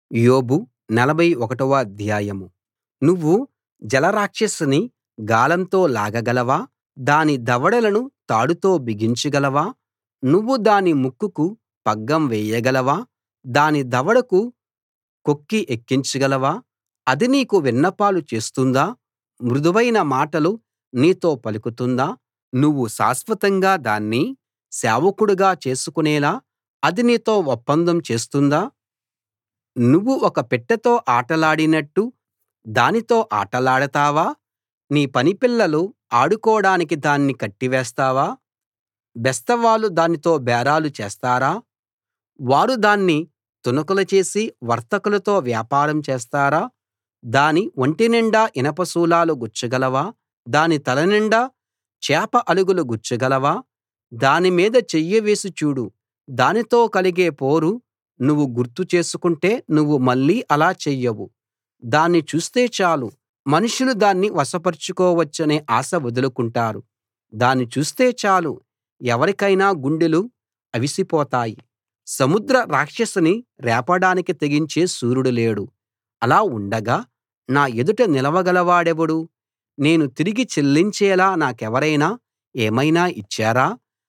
యోబు నలభై ఒకటవ అధ్యాయం నువ్వు జలరాక్షసిని గాలంతో లాగగలవా దాని దవడలను తాడుతో బిగించగలవా నువ్వు దాని ముక్కుకు పగ్గం వేయగలవా దాని దవడకు కొక్కి ఎక్కించగలవా అది నీకు విన్నపాలు చేస్తుందా మృదువైన మాటలు నీతో పలుకుతుందా నువ్వు శాశ్వతంగా దాన్ని సేవకుడుగా చేసుకునేలా అది నీతో ఒప్పందం చేస్తుందా నువ్వు ఒక పిట్టతో ఆటలాడినట్టు దానితో ఆటలాడతావా నీ పనిపిల్లలు ఆడుకోడానికి దాన్ని కట్టివేస్తావా బెస్తవాళ్ళు దానితో బేరాలు చేస్తారా వారు దాన్ని తునకలు చేసి వర్తకులతో వ్యాపారం చేస్తారా దాని ఒంటినిండా ఇనప శూలాలు గుచ్చగలవా దాని తలనిండా చేప అలుగులు గుచ్చగలవా దాని మీద చెయ్యి వేసి చూడు దానితో కలిగే పోరు నువ్వు గుర్తు చేసుకుంటే నువ్వు మళ్ళీ అలా చెయ్యవు దాన్ని చూస్తే చాలు మనుషులు దాన్ని వశపరచుకోవచ్చనే ఆశ వదులుకుంటారు దాన్ని చూస్తే చాలు ఎవరికైనా గుండెలు అవిసిపోతాయి సముద్ర రాక్షసిని రేపడానికి తెగించే శూరుడు లేడు అలా ఉండగా నా ఎదుట నిలవగలవాడెవడు నేను తిరిగి చెల్లించేలా నాకెవరైనా ఏమైనా ఇచ్చారా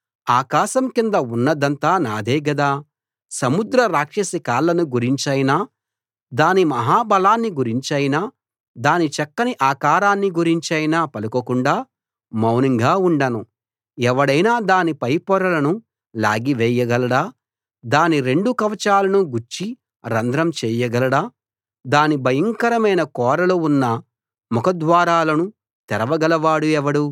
ఆకాశం కింద ఉన్నదంతా నాదే గదా సముద్ర రాక్షసి కాళ్ళను గురించైనా దాని మహాబలాన్ని గురించైనా దాని చక్కని ఆకారాన్ని గురించైనా పలుకకుండా మౌనంగా ఉండను ఎవడైనా దాని పైపొరలను లాగివేయగలడా దాని రెండు కవచాలను గుచ్చి రంధ్రం చేయగలడా దాని భయంకరమైన కోరలు ఉన్న ముఖద్వారాలను తెరవగలవాడు ఎవడు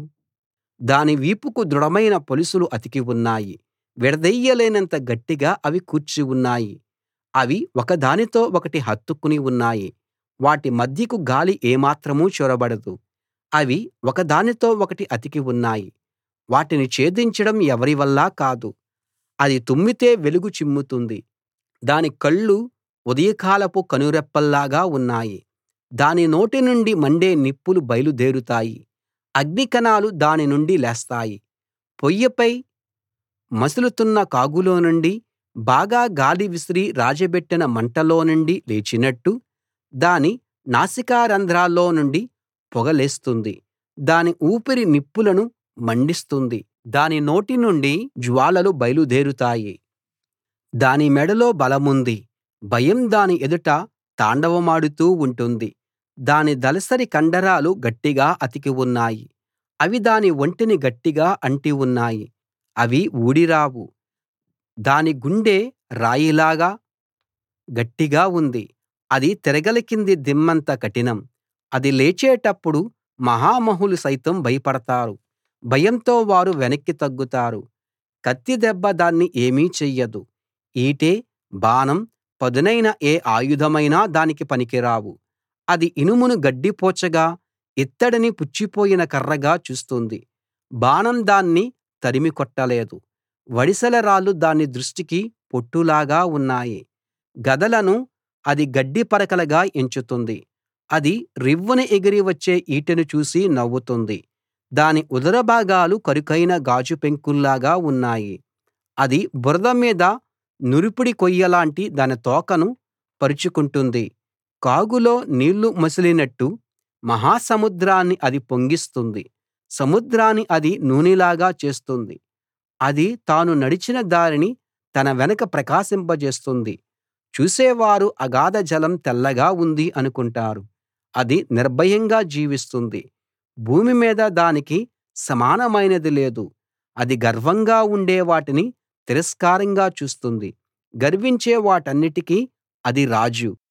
దాని వీపుకు దృఢమైన పొలుసులు అతికి ఉన్నాయి విడదీయలేనంత గట్టిగా అవి కూర్చి ఉన్నాయి అవి ఒకదానితో ఒకటి హత్తుకుని ఉన్నాయి వాటి మధ్యకు గాలి ఏమాత్రం చొరబడదు అవి ఒకదానితో ఒకటి అతికి ఉన్నాయి వాటిని ఛేదించడం ఎవరి వల్లా కాదు అది తుమ్మితే వెలుగు చిమ్ముతుంది దాని కళ్ళు ఉదయకాలపు కనురెప్పల్లాగా ఉన్నాయి దాని నోటి నుండి మండే నిప్పులు బయలుదేరుతాయి అగ్నికణాలు దాని నుండి లేస్తాయి పొయ్యిపై మసులుతున్న కాగులో నుండి బాగా గాలి విసిరి రాజబెట్టిన మంటలో నుండి లేచినట్టు దాని నాసికారంధ్రాల్లో నుండి పొగ లేస్తుంది దాని ఊపిరి నిప్పులను మండిస్తుంది దాని నోటి నుండి జ్వాలలు బయలుదేరుతాయి దాని మెడలో బలముంది భయం దాని ఎదుట తాండవమాడుతూ ఉంటుంది దాని దళసరి కండరాలు గట్టిగా అతికి ఉన్నాయి అవి దాని ఒంటిని గట్టిగా అంటి ఉన్నాయి అవి ఊడిరావు దాని గుండె రాయిలాగా గట్టిగా ఉంది అది తిరగలి కింది దిమ్మంత కఠినం అది లేచేటప్పుడు మహామహులు సైతం భయపడతారు భయంతో వారు వెనక్కి తగ్గుతారు కత్తి దెబ్బ దాన్ని ఏమీ చెయ్యదు ఈటె బాణం పదునైన ఏ ఆయుధమైనా దానికి పనికిరావు అది ఇనుమును గడ్డిపోచగా ఇత్తడిని పుచ్చిపోయిన కర్రగా చూస్తుంది బాణం దాన్ని తరిమి కొట్టలేదు వడిసెల రాళ్లు దాని దృష్టికి పొట్టులాగా ఉన్నాయి గదలను అది గడ్డి పరకలుగా ఎంచుతుంది అది రివ్వున ఎగిరి వచ్చే ఈటెను చూసి నవ్వుతుంది దాని ఉదర భాగాలు కరుకైన గాజు పెంకుల్లాగా ఉన్నాయి అది బురద మీద నురిపిడి కొయ్యలాంటి దాని తోకను పరుచుకుంటుంది కాగులో నీళ్లు మసిలినట్టు మహాసముద్రాన్ని అది పొంగిస్తుంది సముద్రాన్ని అది నూనెలాగా చేస్తుంది అది తాను నడిచిన దారిని తన వెనక ప్రకాశింపజేస్తుంది చూసేవారు అగాధ జలం తెల్లగా ఉంది అనుకుంటారు అది నిర్భయంగా జీవిస్తుంది భూమి మీద దానికి సమానమైనది లేదు అది గర్వంగా ఉండే వాటిని తిరస్కారంగా చూస్తుంది గర్వించే వాటన్నిటికీ అది రాజు